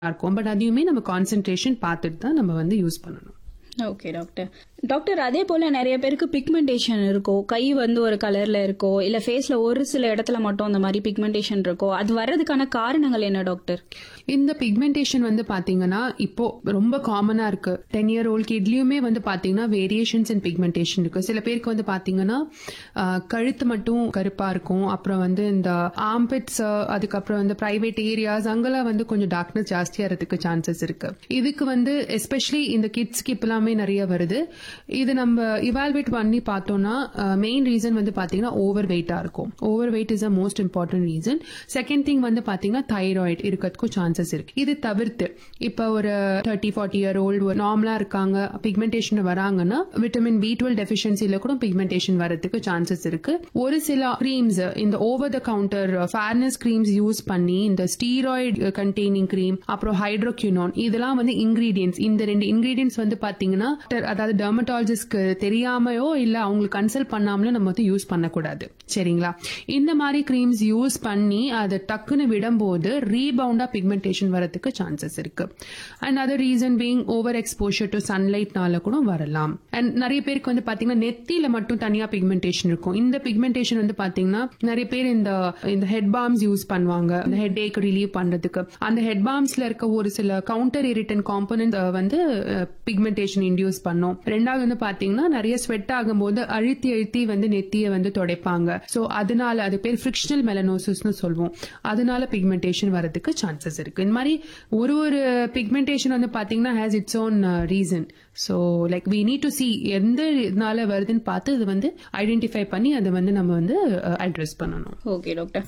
இருக்கும் பட் அதையுமே நம்ம கான்சென்ட்ரேஷன் பார்த்துட்டு தான் நம்ம வந்து யூஸ் பண்ணணும் ஓகே டாக்டர் டாக்டர் அதே போல நிறைய பேருக்கு பிக்மெண்டேஷன் இருக்கும் கை வந்து ஒரு கலர்ல இருக்கோ இல்ல ஃபேஸ்ல ஒரு சில இடத்துல மட்டும் அந்த மாதிரி பிக்மெண்டேஷன் இருக்கோ அது வர்றதுக்கான காரணங்கள் என்ன டாக்டர் இந்த பிக்மெண்டேஷன் வந்து பாத்தீங்கன்னா இப்போ ரொம்ப காமனா இருக்கு டென் இயர் ஓல்ட் கிட்லயுமே வந்து பாத்தீங்கன்னா வேரியேஷன்ஸ் இன் பிக்மெண்டேஷன் இருக்கு சில பேருக்கு வந்து பாத்தீங்கன்னா ஆஹ், கழுத்து மட்டும் கருப்பா இருக்கும் அப்புறம் வந்து இந்த ஆம்பிட்ஸ் அதுக்கப்புறம் வந்து பிரைவேட் ஏரியாஸ் அங்கெல்லாம் வந்து கொஞ்சம் டார்க்னஸ் ஜாஸ்தியா இருக்கிறதுக்கு சான்சஸ் இருக்கு இதுக்கு வந்து எஸ்பெஷலி இந்த கிட்ஸ்க்கு இப்பெல்லாமே நிறைய வருது இது நம்ம இவால்வேட் பண்ணி பார்த்தோம்னா மெயின் ரீசன் வந்து பாத்தீங்கன்னா ஓவர் வெயிட்டா இருக்கும் over weight is a most important reason second thing வந்து பாத்தீங்கன்னா தைராய்டு இருக்கிறதுக்கும் சான்சஸ் இருக்கு இது தவிர்த்து இப்ப ஒரு தேர்ட்டி ஃபார்ட்டி இயர் ஓல்டு நார்மலா இருக்காங்க பிக்மெண்டேஷன் வராங்கன்னா விட்டமின் பி டுவெல் டெபிஷியன்சில கூட பிக்மெண்டேஷன் வரதுக்கு சான்சஸ் இருக்கு ஒரு சில கிரீம்ஸ் இந்த over the counter fairness creams use பண்ணி இந்த ஸ்டீராய்டு கண்டெய்னிங் கிரீம் அப்புறம் ஹைட்ரோக்யூனான் இதெல்லாம் வந்து இன்கிரீடியன்ஸ் இந்த ரெண்டு இன்கிரீடியன்ஸ் வந்து பாத்தீங்கன்னா அதாவது டெர்மட்டாலஜிஸ்ட்க்கு தெரியாமையோ இல்ல அவங்களுக்கு கன்சல்ட் பண்ணாமலோ நம்ம வந்து யூஸ் பண்ணக்கூடாது சரிங்களா இந்த மாதிரி கிரீம்ஸ் யூஸ் பண்ணி அதை டக்குன்னு விடும்போது ரீபவுண்டா பிக்மெண்டேஷன் வரதுக்கு சான்சஸ் இருக்கு and other reason being over exposure to சன்லைட்னால கூட வரலாம் அண்ட் நிறைய பேருக்கு வந்து பாத்தீங்கன்னா நெத்தியில மட்டும் தனியா பிக்மெண்டேஷன் இருக்கும் இந்த பிக்மெண்டேஷன் வந்து பாத்தீங்கன்னா நிறைய பேர் இந்த இந்த ஹெட் பாம்ஸ் யூஸ் பண்ணுவாங்க இந்த ஹெட் ஏக் ரிலீவ் பண்றதுக்கு அந்த ஹெட் பாம்ஸ்ல இருக்க ஒரு சில கவுண்டர் இரிட்டன் காம்பனன்ட் வந்து பிக்மெண்டேஷன் இன்டியூஸ் பண்ணும் ரெண்டாவது வந்து பாத்தீங்கன்னா நிறைய ஸ்வெட் ஆகும்போது அழுத்தி அழுத்தி வந்து நெத்திய வந்து துடைப்பாங்க சோ அதனால அது பேர் ஃபிரிக்ஷனல் மெலனோசிஸ்னு சொல்லுவோம் அதனால பிக்மெண்டேஷன் வரதுக்கு சான்சஸ் இருக்கு இந்த மாதிரி ஒரு ஒரு பிக்மெண்டேஷன் வந்து பாத்தீங்கன்னா has its own reason so like we need to see எந்த இதனால வருதுன்னு பார்த்து இது வந்து ஐடென்டிஃபை பண்ணி அதை வந்து நம்ம வந்து அட்ரஸ் பண்ணணும் ஓகே டாக்டர்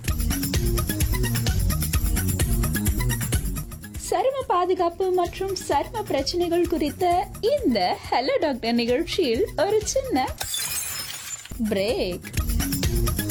சரும பாதுகாப்பு மற்றும் சரும பிரச்சனைகள் குறித்த இந்த ஹலோ டாக்டர் நிகழ்ச்சியில் ஒரு சின்ன பிரேக்